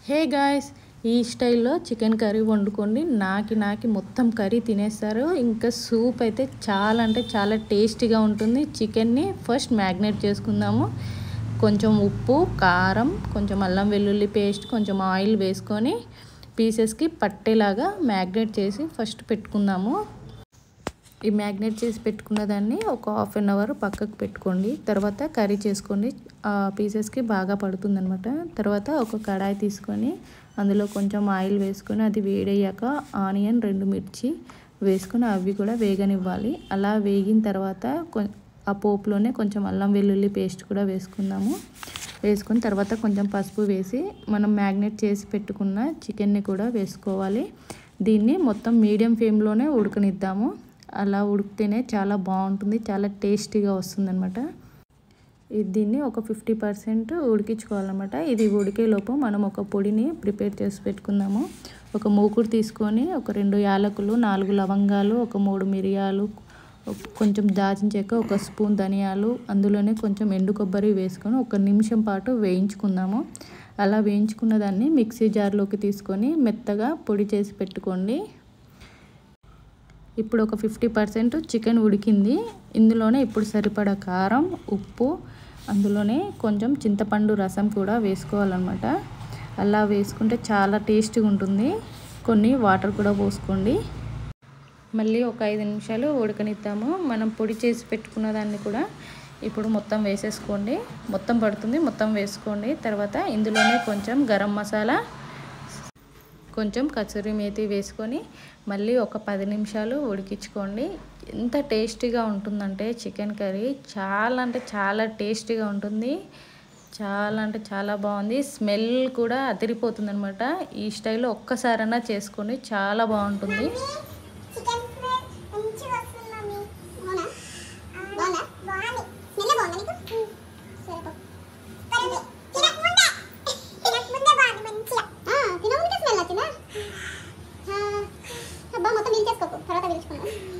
hey guys ఈ స్టైల్లో chicken curry వండుకోండి నాకి నాకి మొత్తం కర్రీ తినేస్తారు ఇంకా సూప్ అయితే చాలా అంటే చాలా టేస్టీగా ఉంటుంది చికెన్ని ఫస్ట్ మ్యాగ్నేట్ చేసుకుందాము కొంచెం ఉప్పు కారం కొంచెం అల్లం వెల్లుల్లి పేస్ట్ కొంచెం ఆయిల్ వేసుకొని పీసెస్కి పట్టేలాగా మ్యాగ్నేట్ చేసి ఫస్ట్ పెట్టుకుందాము ఈ మ్యాగ్నేట్ చేసి పెట్టుకున్న దాన్ని ఒక హాఫ్ అన్ అవర్ పక్కకు పెట్టుకోండి తర్వాత కర్రీ చేసుకోండి ఆ పీసెస్కి బాగా పడుతుందనమాట తర్వాత ఒక కడాయి తీసుకొని అందులో కొంచెం ఆయిల్ వేసుకొని అది వేడయ్యాక ఆనియన్ రెండు మిర్చి వేసుకొని అవి కూడా వేగనివ్వాలి అలా వేగిన తర్వాత ఆ పోపులోనే కొంచెం అల్లం వెల్లుల్లి పేస్ట్ కూడా వేసుకుందాము వేసుకుని తర్వాత కొంచెం పసుపు వేసి మనం మ్యాగ్నేట్ చేసి పెట్టుకున్న చికెన్ని కూడా వేసుకోవాలి దీన్ని మొత్తం మీడియం ఫ్లేమ్లోనే ఉడకనిద్దాము అలా ఉడికితేనే చాలా బాగుంటుంది చాలా టేస్టీగా వస్తుందన్నమాట దీన్ని ఒక ఫిఫ్టీ పర్సెంట్ ఉడికించుకోవాలన్నమాట ఇది ఉడికేలోపు మనం ఒక పొడిని ప్రిపేర్ చేసి పెట్టుకుందాము ఒక మూకుడు తీసుకొని ఒక రెండు యాలకులు నాలుగు లవంగాలు ఒక మూడు మిరియాలు కొంచెం దాచిన చెక్క ఒక స్పూన్ ధనియాలు అందులోనే కొంచెం ఎండు కొబ్బరి వేసుకొని ఒక నిమిషం పాటు వేయించుకుందాము అలా వేయించుకున్న దాన్ని మిక్సీ జార్లోకి తీసుకొని మెత్తగా పొడి చేసి పెట్టుకోండి ఇప్పుడు ఒక ఫిఫ్టీ పర్సెంట్ చికెన్ ఉడికింది ఇందులోనే ఇప్పుడు సరిపడా కారం ఉప్పు అందులోనే కొంచెం చింతపండు రసం కూడా వేసుకోవాలన్నమాట అలా వేసుకుంటే చాలా టేస్టీగా ఉంటుంది కొన్ని వాటర్ కూడా పోసుకోండి మళ్ళీ ఒక ఐదు నిమిషాలు ఉడకనిద్దాము మనం పొడి చేసి పెట్టుకున్న దాన్ని కూడా ఇప్పుడు మొత్తం వేసేసుకోండి మొత్తం పడుతుంది మొత్తం వేసుకోండి తర్వాత ఇందులోనే కొంచెం గరం మసాలా కొంచెం కసూరి మేతి వేసుకొని మళ్ళీ ఒక పది నిమిషాలు ఉడికించుకోండి ఎంత టేస్టీగా ఉంటుందంటే చికెన్ కర్రీ చాలా అంటే చాలా టేస్టీగా ఉంటుంది చాలా అంటే చాలా బాగుంది స్మెల్ కూడా అదిరిపోతుంది అనమాట ఈ స్టైల్లో ఒక్కసారైనా చేసుకోండి చాలా బాగుంటుంది చికెన్ ఫ్రై మంచిగా వస్తుంది మమ్మీ అవునా బాగుందా బాగుంది స్మెల్ బాగుందా నీకు సరే పో కరెంట్ తినకముందే తినకముందే బాగుంది మంచిగా తినకముందే స్మెల్ వచ్చిందా అబ్బా మొత్తం పీల్చేసుకోకు తర్వాత పీల్చుకున్నాను